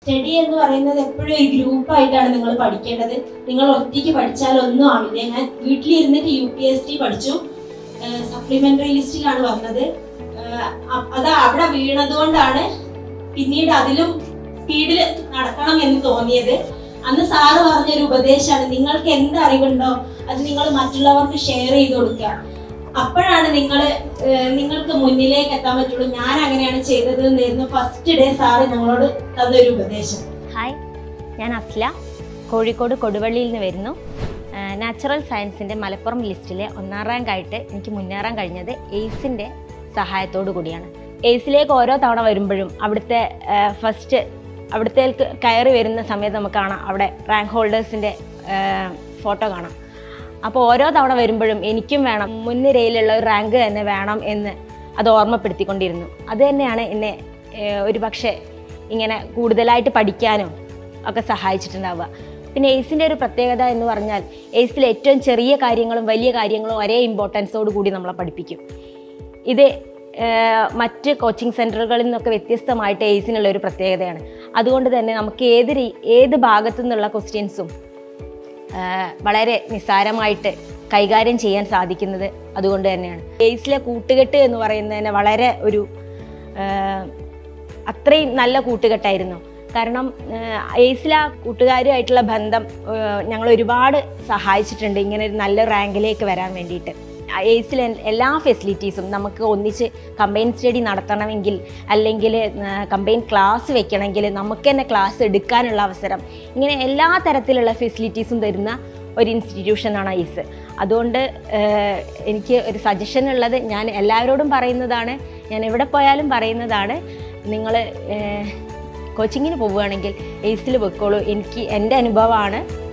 study എന്ന് പറയുന്നത് എപ്പോഴും ഒരു ഗ്രൂപ്പായിട്ടാണ് നിങ്ങൾ പഠിക്കേണ്ടത് നിങ്ങൾ ഒറ്റയ്ക്ക് പഠിച്ചാൽ ഒന്നും ആവില്ല ഞാൻ വീട്ടിലിരുന്നിട്ട് യു പി എസ് ടി പഠിച്ചു സപ്ലിമെന്ററി ലിസ്റ്റിലാണ് വന്നത് ഏഹ് അ- അത് അവിടെ വീണത് കൊണ്ടാണ് പിന്നീട് അതിലും സ്പീഡിൽ നടക്കണം എന്ന് തോന്നിയത് അന്ന് സാറ് പറഞ്ഞൊരു ഉപദേശമാണ് നിങ്ങൾക്ക് എന്ത് അറിവുണ്ടോ അത് നിങ്ങൾ മറ്റുള്ളവർക്ക് ഷെയർ ചെയ്ത് കൊടുക്കുക അപ്പോഴാണ് നിങ്ങൾ നിങ്ങൾക്ക് മുന്നിലേക്ക് എത്താൻ പറ്റുള്ളൂ ഞാൻ അങ്ങനെയാണ് ചെയ്തത് എന്നായിരുന്നു ഫസ്റ്റ് ഡേ സാറ് ഞങ്ങളോട് തന്നൊരു ഉപദേശം ഹായ് ഞാൻ അസ്ല കോഴിക്കോട് കൊടുവള്ളിയിൽ നിന്ന് വരുന്നു നാച്ചുറൽ സയൻസിൻ്റെ മലപ്പുറം ലിസ്റ്റിലെ ഒന്നാം റാങ്ക് ആയിട്ട് എനിക്ക് മുന്നേറാൻ കഴിഞ്ഞത് എയ്സിൻ്റെ സഹായത്തോടു കൂടിയാണ് എയ്സിലേക്ക് ഓരോ തവണ വരുമ്പോഴും അവിടുത്തെ ഫസ്റ്റ് അവിടുത്തെ കയറി വരുന്ന സമയത്ത് നമുക്ക് കാണാം അവിടെ റാങ്ക് ഹോൾഡേഴ്സിൻ്റെ ഫോട്ടോ കാണാം അപ്പോൾ ഓരോ തവണ വരുമ്പോഴും എനിക്കും വേണം മുൻനിരയിലുള്ള ഒരു റാങ്ക് തന്നെ വേണം എന്ന് അത് ഓർമ്മപ്പെടുത്തിക്കൊണ്ടിരുന്നു അത് തന്നെയാണ് എന്നെ ഏഹ്, ഒരു പക്ഷേ ഇങ്ങനെ കൂടുതലായിട്ട് പഠിക്കാനും ഒക്കെ സഹായിച്ചിട്ടുണ്ടാവുക പിന്നെ എയ്സിൻ്റെ ഒരു പ്രത്യേകത എന്ന് പറഞ്ഞാൽ എയ്സിൽ ഏറ്റവും ചെറിയ കാര്യങ്ങളും വലിയ കാര്യങ്ങളും ഒരേ ഇമ്പോർട്ടൻസോട് കൂടി നമ്മളെ പഠിപ്പിക്കും ഇത് ഏഹ്, മറ്റ് കോച്ചിങ് സെൻറ്ററുകളിൽ നിന്നൊക്കെ വ്യത്യസ്തമായിട്ട് എയ്സിനുള്ള ഒരു പ്രത്യേകതയാണ് അതുകൊണ്ട് തന്നെ നമുക്ക് ഏത് രീ- ഏത് ഭാഗത്തു നിന്നുള്ള ക്വസ്റ്റ്യൻസും ആഹ് വളരെ നിസ്സാരമായിട്ട് കൈകാര്യം ചെയ്യാൻ സാധിക്കുന്നത് അതുകൊണ്ട് തന്നെയാണ് എയ്സിലെ കൂട്ടുകെട്ട് എന്ന് പറയുന്നതിന് വളരെ ഒരു ആഹ് അത്രയും നല്ല കൂട്ടുകെട്ടായിരുന്നു കാരണം ആഹ് എയ്സിലെ ആ കൂട്ടുകാരുമായിട്ടുള്ള ബന്ധം ആഹ് ഞങ്ങൾ ഒരുപാട് സഹായിച്ചിട്ടുണ്ട് ഇങ്ങനെ ഒരു നല്ല റാങ്കിലേക്ക് വരാൻ വേണ്ടിയിട്ട് എയ്സിലെ എല്ലാ ഫെസിലിറ്റീസും നമുക്ക് ഒന്നിച്ച് കമ്പൈൻ സ്റ്റഡി നടത്തണമെങ്കിൽ അല്ലെങ്കിൽ കമ്പൈൻ ക്ലാസ് വെക്കണമെങ്കിൽ നമുക്ക് തന്നെ ക്ലാസ് എടുക്കാനുള്ള അവസരം ഇങ്ങനെ എല്ലാ തരത്തിലുള്ള ഫെസിലിറ്റീസും തരുന്ന ഒരു ഇൻസ്റ്റിറ്റ്യൂഷനാണ് ഐസ് അതുകൊണ്ട് ഏഹ്, എനിക്ക് ഒരു സജഷൻ ഉള്ളത് ഞാൻ എല്ലാവരോടും പറയുന്നതാണ് ഞാൻ എവിടെ പോയാലും പറയുന്നതാണ് നിങ്ങൾ കോച്ചിങ്ങിന് പോവുകയാണെങ്കിൽ എയ്സിൽ വെക്കോളൂ എനിക്ക് എൻ്റെ അനുഭവമാണ്